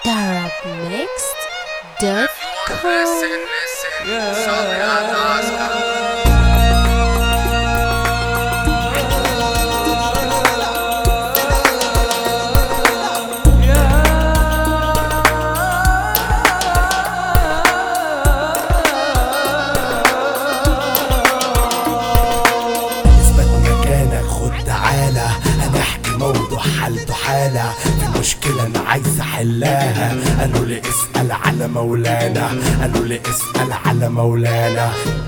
Darabmixed.com Listen, listen. Sorry, I'm Oscar. اثبت مكانك خد تعالى هنحكي موضوع حالته حالة في مشكلة أنا عايز أحلها قالوا لي اسأل على مولانا قالوا لي اسأل على مولانا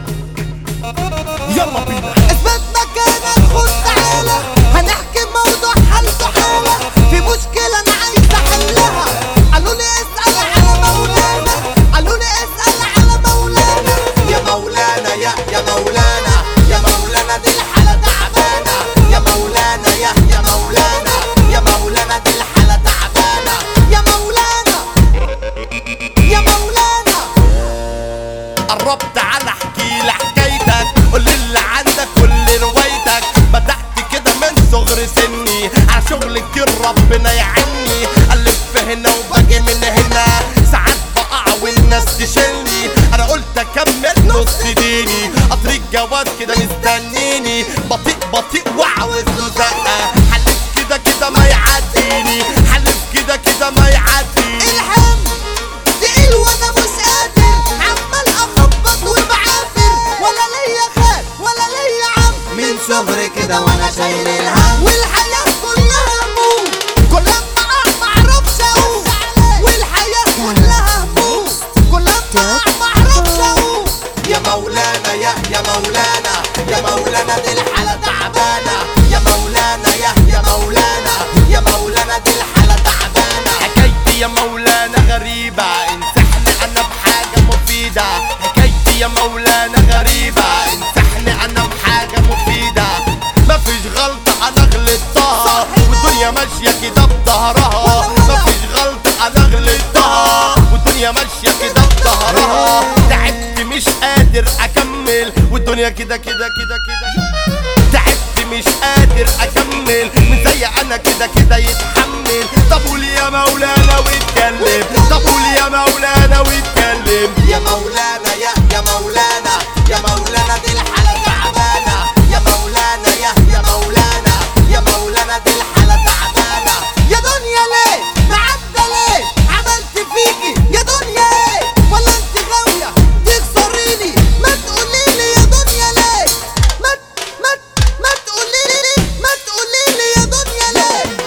يلا بينا اثبت مكانك خد تعالى هنحكي موضوع حالته حالة في مشكلة أنا عايز أحلها قالوا لي اسأل على مولانا قالوا لي اسأل على مولانا يا مولانا يا يا مولانا يا مولانا دي الحالة تعبانة يا مولانا يا يا مولانا يا مولانا دي الحالة تعبانة يا مولانا يا مولانا قربت على احكي لي حكايتك قول اللي عندك كل روايتك بدأت كده من صغر سني على شغل كتير ربنا يعني ألف هنا وباجي من هنا ساعات بقع والناس تشيلني انا قلت اكمل نص ديني قطر الجواد كده مستنيني بطيء بطيء وعاوز له زقه حلف كده كده ما يعديني حلف كده كده ما يعديني الهم تقيل وانا مش قادر عمال اخبط وبعافر ولا ليا خال ولا ليا عم من صغري كده وانا شايل الهم والحياة كلها هموم كل ما اقع معرفش اقوم والحياة كلها هموم كل ما اقع معرفش اقوم يا مولانا يا يا مولانا يا مولانا دي الحالة تعبانة يا مولانا يا يا مولانا يا مولانا دي الحالة تعبانة حكايتي يا مولانا غريبة انصحني انا بحاجة مفيدة حكايتي يا مولانا غريبة انصحني انا بحاجة مفيدة مفيش غلطة انا غلطتها والدنيا ماشية كده بظهرها مفيش غلطة انا غلطتها والدنيا ماشية كده بظهرها تعبت مش قادر اكمل والدنيا كده كده كده كده تعبت مش قادر اكمل من زي انا كده كده يتحمل طب قول يا مولانا واتكلم طب قول يا مولانا واتكلم يا مولانا يا يا مولانا يا مولانا دي الحالة تعبانة يا مولانا يا يا مولانا يا مولانا دي الحالة تعبانة يا دنيا ليه معدى ليه عملت فيكي يا دنيا ايه ولا انت غاوية تكسريني ما تقوليلي يا دنيا ليه ما ما ما تقوليلي ما تقوليلي يا دنيا ليه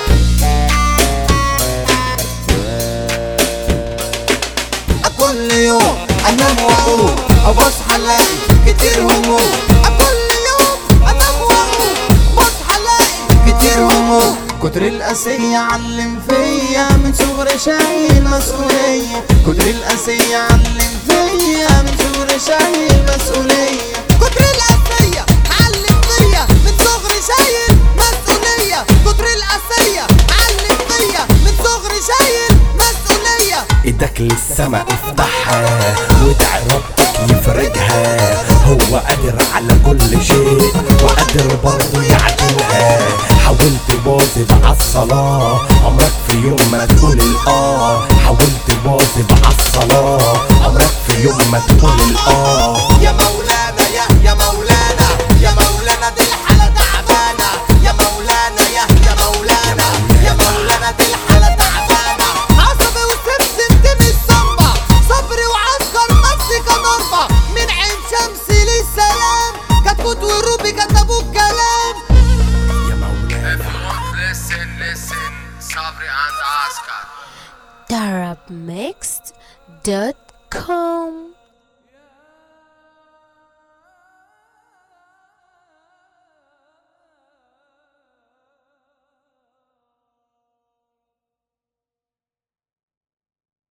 كل يوم انام واقوم او بصحى الاقي كتير هموم كل يوم انام واقوم بصحى الاقي كتير هموم كتر القاسية علم فيا من صغري شايل مسؤولية كتر القاسية علم فيا من صغري شايل مسؤولية كتر القاسية علم فيا من صغري شايل مسؤولية كتر القاسية علم فيا من صغري شايل مسؤولية ايدك للسما افتحها وادعي ربك يفرجها هو قادر على كل شيء وقادر برضه يعدلها حاولت بواظب عالصلاة عمرك في يوم ما تقول الاه حاولت بواظب عالصلاة عمرك في يوم ما تقول الاه يا مولانا يا يا مولانا يا مولانا دي الحالة تعبانة يا مولانا يا يا مولانا يا مولانا دي الحالة تعبانة عصبي وسمسم دي مش صنبة صبري وعسكر مسك ضربة من عين شمس للسلام كتكوت وروبي كتبوا الكلام يا مولانا If you want, listen, listen. Sabri and Oscar. Darabmixed.com